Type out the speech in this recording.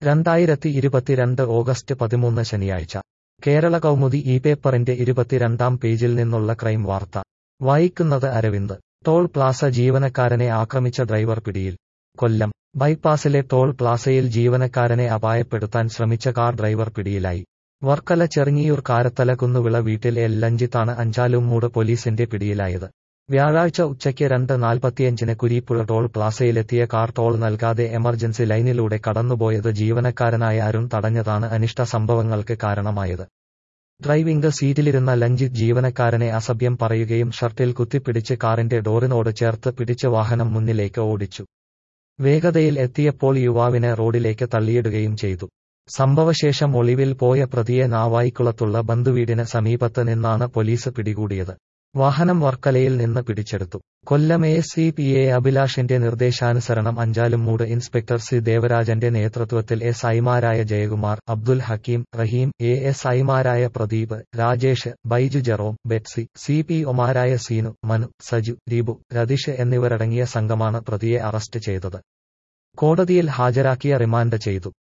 രണ്ടായിരത്തി ഇരുപത്തിരണ്ട് ഓഗസ്റ്റ് പതിമൂന്ന് ശനിയാഴ്ച കേരള കൗമുദി ഈ പേപ്പറിന്റെ ഇരുപത്തിരണ്ടാം പേജിൽ നിന്നുള്ള ക്രൈം വാർത്ത വായിക്കുന്നത് അരവിന്ദ് ടോൾ പ്ലാസ ജീവനക്കാരനെ ആക്രമിച്ച ഡ്രൈവർ പിടിയിൽ കൊല്ലം ബൈപ്പാസിലെ ടോൾ പ്ലാസയിൽ ജീവനക്കാരനെ അപായപ്പെടുത്താൻ ശ്രമിച്ച കാർ ഡ്രൈവർ പിടിയിലായി വർക്കല ചെറുങ്ങിയൂർ കാരത്തല കുന്നുവിള വീട്ടിൽ എൽ ലഞ്ചിത്താണ് അഞ്ചാലുംമൂട് പോലീസിന്റെ പിടിയിലായത് വ്യാഴാഴ്ച ഉച്ചയ്ക്ക് രണ്ട് നാൽപ്പത്തിയഞ്ചിന് കുരീപ്പുഴ ടോൾ പ്ലാസയിലെത്തിയ കാർ ടോൾ നൽകാതെ എമർജൻസി ലൈനിലൂടെ കടന്നുപോയത് ജീവനക്കാരനായ അരുൺ തടഞ്ഞതാണ് അനിഷ്ട സംഭവങ്ങൾക്ക് കാരണമായത് ഡ്രൈവിംഗ് സീറ്റിലിരുന്ന ലഞ്ചിത് ജീവനക്കാരനെ അസഭ്യം പറയുകയും ഷർട്ടിൽ കുത്തിപ്പിടിച്ച് കാറിന്റെ ഡോറിനോട് ചേർത്ത് പിടിച്ച് വാഹനം മുന്നിലേക്ക് ഓടിച്ചു വേഗതയിൽ എത്തിയപ്പോൾ യുവാവിനെ റോഡിലേക്ക് തള്ളിയിടുകയും ചെയ്തു സംഭവശേഷം ഒളിവിൽ പോയ പ്രതിയെ നാവായിക്കുളത്തുള്ള ബന്ധുവീടിന് സമീപത്ത് നിന്നാണ് പോലീസ് പിടികൂടിയത് വാഹനം വർക്കലയിൽ നിന്ന് പിടിച്ചെടുത്തു Kollam A C P A അഭിലാഷിന്റെ നിർദ്ദേശാനുസരണം അഞ്ചാലുംമൂട് ഇൻസ്പെക്ടർ സി ദേവരാജന്റെ നേതൃത്വത്തിൽ എസ് ഐമാരായ ജയകുമാർ അബ്ദുൽ ഹക്കീം റഹീം എ എസ് ഐമാരായ Pradeep Rajesh Baiju Jerome Betsy C P ഒമാരായ സീനു മനു സജു ദീപു രതീഷ് എന്നിവരടങ്ങിയ സംഘമാണ് പ്രതിയെ അറസ്റ്റ് ചെയ്തത് കോടതിയിൽ ഹാജരാക്കിയ റിമാൻഡ് ചെയ്തു